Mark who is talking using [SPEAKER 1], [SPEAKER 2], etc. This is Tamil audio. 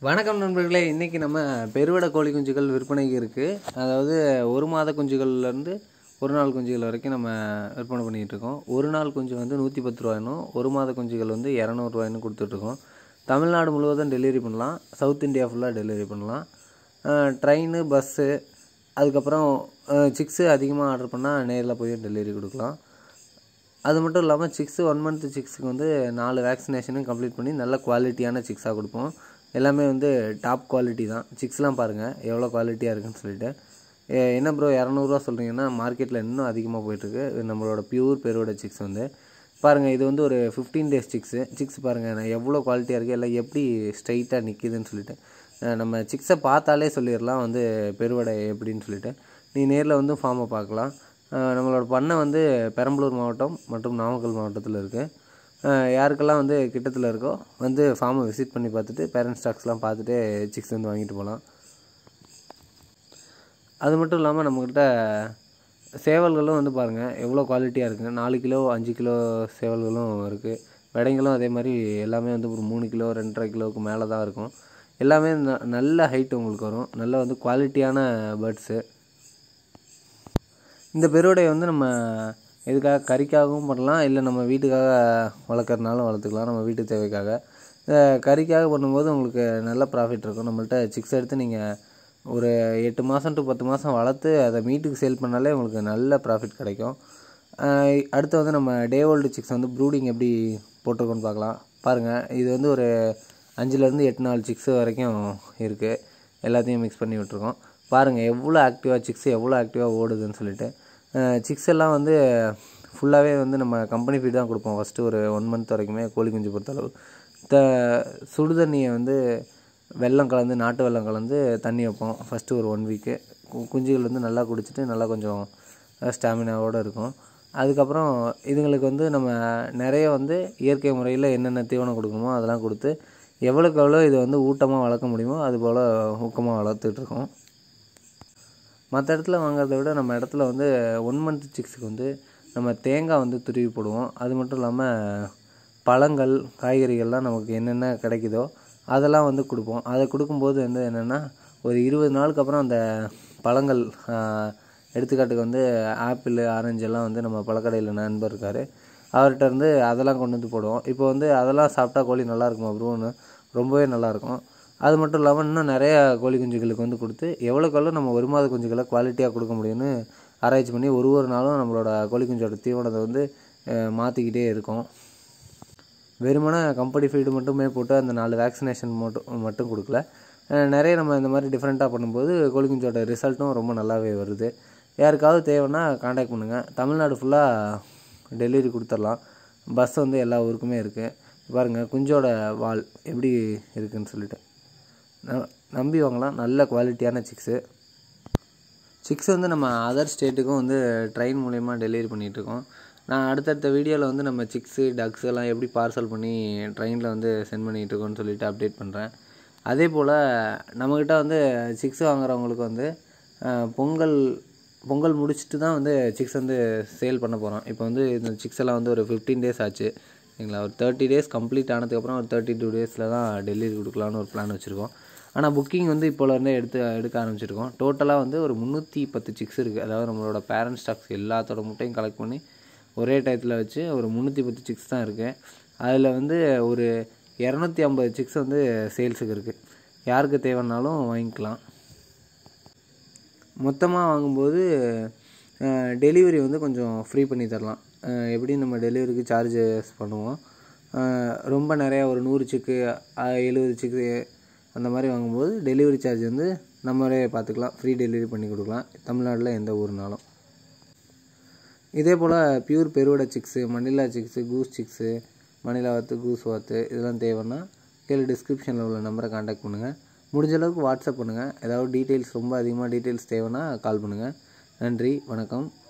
[SPEAKER 1] வணக்கம் நண்பர்களே இன்றைக்கி நம்ம பெருவிட கோழி குஞ்சுகள் விற்பனைக்கு இருக்குது அதாவது ஒரு மாத குஞ்சுகள்லேருந்து ஒரு நாள் குஞ்சுகள் வரைக்கும் நம்ம விற்பனை பண்ணிகிட்டு இருக்கோம் ஒரு நாள் குஞ்சு வந்து நூற்றி பத்து ரூபாயினும் ஒரு மாத குஞ்சுகள் வந்து இரநூறுவாயின்னு கொடுத்துட்ருக்கோம் தமிழ்நாடு முழுவதும் டெலிவரி பண்ணலாம் சவுத் இந்தியா ஃபுல்லாக டெலிவரி பண்ணலாம் ட்ரெயின் பஸ்ஸு அதுக்கப்புறம் சிக்ஸு அதிகமாக ஆர்டர் பண்ணால் நேரில் போய் டெலிவரி கொடுக்கலாம் அது மட்டும் இல்லாமல் சிக்ஸு ஒன் மந்த் சிக்ஸுக்கு வந்து நாலு வேக்சினேஷனும் கம்ப்ளீட் பண்ணி நல்ல குவாலிட்டியான சிக்ஸாக கொடுப்போம் எல்லாமே வந்து டாப் குவாலிட்டி தான் சிக்ஸ்லாம் பாருங்கள் எவ்வளோ குவாலிட்டியாக இருக்குன்னு சொல்லிட்டு ஏ, என்ன ப்ரோ இரநூறுவா சொல்கிறீங்கன்னா மார்க்கெட்டில் இன்னும் அதிகமாக போயிட்டுருக்கு இது நம்மளோட பியூர் பெருவோட சிக்ஸ் வந்து பாருங்கள் இது வந்து ஒரு ஃபிஃப்டீன் டேஸ் சிக்ஸு சிக்ஸ் பாருங்கள் நான் எவ்வளோ குவாலிட்டியாக இருக்குது எல்லாம் எப்படி ஸ்ட்ரைட்டாக நிற்கிதுன்னு சொல்லிட்டு அஹ் நம்ம சிக்ஸை பார்த்தாலே சொல்லிடலாம் வந்து பெருவடை எப்படின்னு சொல்லிட்டு நீ நேரில் வந்து ஃபார்மை பார்க்கலாம் அஹ் நம்மளோட பண்ணை வந்து பெரம்பலூர் மாவட்டம் மற்றும் நாமக்கல் மாவட்டத்தில் இருக்குது யாருக்கெல்லாம் வந்து கிட்டத்தில் இருக்கோ வந்து ஃபார்மை விசிட் பண்ணி பார்த்துட்டு பேரண்ட் ஸ்டாக்ஸ்லாம் பார்த்துட்டு சிக்ஸ் வந்து வாங்கிட்டு போகலாம் அது மட்டும் இல்லாமல் நம்மக்கிட்ட சேவல்களும் வந்து பாருங்கள் எவ்வளோ குவாலிட்டியாக இருக்குங்க நாலு கிலோ அஞ்சு கிலோ சேவல்களும் இருக்குது விடைங்களும் அதே மாதிரி எல்லாமே வந்து ஒரு மூணு கிலோ ரெண்டரை கிலோவுக்கு மேலே தான் இருக்கும் எல்லாமே ந நல்ல ஹைட் உங்களுக்கு வரும் நல்ல வந்து குவாலிட்டியான பேர்ட்ஸு இந்த பெருவடை வந்து நம்ம எதுக்காக கறிக்காகவும் பண்ணலாம் இல்லை நம்ம வீட்டுக்காக வளர்க்குறதுனாலும் வளர்த்துக்கலாம் நம்ம வீட்டு தேவைக்காக இந்த கறிக்காக பண்ணும்போது உங்களுக்கு நல்ல ப்ராஃபிட் இருக்கும் நம்மள்ட்ட சிக்ஸ் எடுத்து நீங்கள் ஒரு எட்டு மாதம் டு பத்து மாதம் வளர்த்து அதை மீட்டுக்கு சேல் பண்ணாலே உங்களுக்கு நல்ல ப்ராஃபிட் கிடைக்கும் ஆஹ் அடுத்து வந்து நம்ம டே ஓல்டு சிக்ஸ் வந்து ப்ரூடிங் எப்படி போட்டிருக்கோன்னு பார்க்கலாம் பாருங்கள் இது வந்து ஒரு அஞ்சுலேருந்து எட்டு நாலு சிக்ஸ் வரைக்கும் இருக்குது எல்லாத்தையும் மிக்ஸ் பண்ணி விட்ருக்கோம் பாருங்கள் எவ்வளோ ஆக்டிவாக சிக்ஸ் எவ்வளோ ஆக்டிவாக ஓடுதுன்னு சொல்லிட்டு சிக்ஸ் எல்லாம் வந்து ஃபுல்லாகவே வந்து நம்ம கம்பெனி ஃபீட் தான் கொடுப்போம் ஃபஸ்ட்டு ஒரு ஒன் மந்த் வரைக்குமே கோழி குஞ்சு பொறுத்தளவு த சுடு தண்ணியை வந்து வெல்லம் கலந்து நாட்டு வெல்லம் கலந்து தண்ணி வைப்போம் ஃபஸ்ட்டு ஒரு ஒன் வீக்கு குஞ்சுகள் வந்து நல்லா குடிச்சிட்டு நல்லா கொஞ்சம் ஸ்டாமினாவோடு இருக்கும் அதுக்கப்புறம் இதுங்களுக்கு வந்து நம்ம நிறைய வந்து இயற்கை முறையில் என்னென்ன தீவனம் கொடுக்கணுமோ அதெல்லாம் கொடுத்து எவ்வளோக்கு எவ்வளோ இதை வந்து ஊட்டமாக வளர்க்க முடியுமோ அது போல் ஊக்கமாக வளர்த்துட்ருக்கோம் மற்ற இடத்துல வாங்குறத விட நம்ம இடத்துல வந்து ஒன் மந்த் சிக்ஸுக்கு வந்து நம்ம தேங்காய் வந்து துருவி போடுவோம் அது மட்டும் இல்லாமல் பழங்கள் காய்கறிகள்லாம் நமக்கு என்னென்ன கிடைக்குதோ அதெல்லாம் வந்து கொடுப்போம் அதை கொடுக்கும்போது வந்து என்னென்னா ஒரு இருபது நாளுக்கு அப்புறம் அந்த பழங்கள் ஆஹ், எடுத்துக்காட்டுக்கு வந்து ஆப்பிள் ஆரஞ்சு எல்லாம் வந்து நம்ம பழக்கடையில் நண்பர் இருக்கார் அவர்கிட்ட இருந்து அதெல்லாம் கொண்டு வந்து போடுவோம் இப்போ வந்து அதெல்லாம் சாப்பிட்டா கோழி நல்லா இருக்குமா ப்ரோன்னு ரொம்பவே நல்லாயிருக்கும் அது மட்டும் இல்லாமல் இன்னும் நிறைய கோழி குஞ்சுகளுக்கு வந்து கொடுத்து எவ்வளோக்கு எவ்வளோ நம்ம ஒரு மாத குஞ்சுகளை குவாலிட்டியாக கொடுக்க முடியும்னு ஆராய்ச்சி பண்ணி ஒரு ஒரு நாளும் நம்மளோட கோழி குஞ்சோட தீவனத்தை வந்து மாற்றிக்கிட்டே இருக்கோம் வெறுமனே கம்பெனி ஃபீடு மட்டுமே போட்டு அந்த நாலு வேக்சினேஷன் மட்டும் மட்டும் கொடுக்கல அஹ் நிறைய நம்ம இந்த மாதிரி டிஃப்ரெண்ட்டாக பண்ணும்போது கோழி குஞ்சோட ரிசல்ட்டும் ரொம்ப நல்லாவே வருது யாருக்காவது தேவைன்னா காண்டாக்ட் பண்ணுங்கள் தமிழ்நாடு ஃபுல்லாக டெலிவரி கொடுத்துடலாம் பஸ் வந்து எல்லா ஊருக்குமே இருக்குது பாருங்கள் குஞ்சோட வால் எப்படி இருக்குன்னு சொல்லிட்டு ந- நம்பி வாங்கலாம் நல்ல குவாலிட்டியான சிக்ஸு சிக்ஸ் வந்து நம்ம அதர் ஸ்டேட்டுக்கும் வந்து ட்ரெயின் மூலயமா டெலிவரி பண்ணிகிட்ருக்கோம் நான் அடுத்தடுத்த வீடியோவில் வந்து நம்ம சிக்ஸு டக்ஸ் எல்லாம் எப்படி பார்சல் பண்ணி ட்ரெயினில் வந்து சென்ட் பண்ணிகிட்டு இருக்கோம்னு சொல்லிட்டு அப்டேட் பண்ணுறேன் அதே போல் நம்மக்கிட்ட வந்து சிக்ஸ் வாங்குறவங்களுக்கு வந்து அஹ், பொங்கல் பொங்கல் முடிச்சுட்டு தான் வந்து சிக்ஸ் வந்து சேல் பண்ண போகிறோம் இப்போ வந்து இந்த சிக்ஸ் எல்லாம் வந்து ஒரு ஃபிஃப்டீன் டேஸ் ஆச்சு சரிங்களா ஒரு தேர்ட்டி டேஸ் கம்ப்ளீட் ஆனதுக்கப்புறம் ஒரு தேர்ட்டி டூ டேஸில் தான் டெலிவரி கொடுக்கலான்னு ஒரு பிளான் வச்சுருக்கோம் ஆனால் புக்கிங் வந்து இப்போலேருந்தே எடுத்து எடுக்க ஆரம்பிச்சிருக்கோம் டோட்டலாக வந்து ஒரு முந்நூற்றி பத்து சிக்ஸ் இருக்குது அதாவது நம்மளோட பேரண்ட் ஸ்டாக்ஸ் எல்லாத்தோட முட்டையும் கலெக்ட் பண்ணி ஒரே டயத்தில் வச்சு ஒரு முந்நூற்றி பத்து சிக்ஸ் தான் இருக்குது அதில் வந்து ஒரு இரநூத்தி ஐம்பது சிக்ஸ் வந்து சேல்ஸுக்கு இருக்குது யாருக்கு தேவைன்னாலும் வாங்கிக்கலாம் மொத்தமாக வாங்கும்போது டெலிவரி வந்து கொஞ்சம் ஃப்ரீ பண்ணி தரலாம் அஹ் எப்படி நம்ம டெலிவரிக்கு சார்ஜஸ் பண்ணுவோம் அஹ் ரொம்ப நிறையா ஒரு நூறு சிக்கு எழுபது சிக்கு அந்த மாதிரி வாங்கும்போது டெலிவரி சார்ஜ் வந்து நம்மளே பார்த்துக்கலாம் ஃப்ரீ டெலிவரி பண்ணி கொடுக்கலாம் தமிழ்நாட்டில் எந்த ஊர்னாலும் இதே போல் பியூர் பெருவடை சிக்ஸு மணிலா சிக்ஸு கூஸ் சிக்ஸு மணிலா வாத்து கூஸ் வாத்து இதெல்லாம் தேவைன்னா கீழே டிஸ்கிரிப்ஷனில் உள்ள நம்பரை காண்டாக்ட் பண்ணுங்கள் முடிஞ்ச அளவுக்கு வாட்ஸ்அப் பண்ணுங்கள் ஏதாவது டீட்டெயில்ஸ் ரொம்ப அதிகமாக டீட்டெயில்ஸ் தேவைன்னா கால் பண்ணுங்கள் நன்றி வணக்கம்